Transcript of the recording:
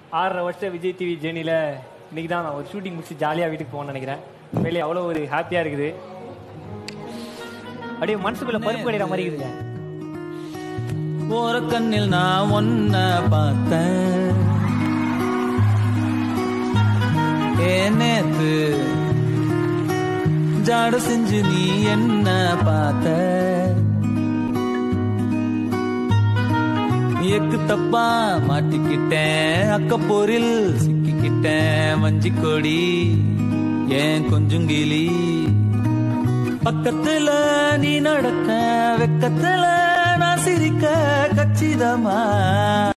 ஆறரை வருஷம் விஜய் டிவி ஜேர்னியில் இன்னைக்கு தான் நான் ஒரு ஷூட்டிங் முடிச்சு ஜாலியாக வீட்டுக்கு போகணும்னு நினைக்கிறேன் வெளியே அவ்வளோ ஒரு ஹாப்பியாக இருக்குது அப்படியே மனசுக்குள்ள பருப்பு அடைகிற மாதிரி இருக்குதுங்க ஓர கண்ணில் நான் ஒன்ன பார்த்தேன் ஏ நேத்து ஜாட செஞ்சு நீ என்ன பார்த்த எக்கு தப்பா மாட்டிக்கிட்டேன் அக்கப்போரில் சிக்கிக்கிட்டேன் வஞ்சி கொடி ஏன் கொஞ்சம் கிளி பக்கத்துல நீ நடக்க வெக்கத்துல நான் சிரிக்க கச்சிதமா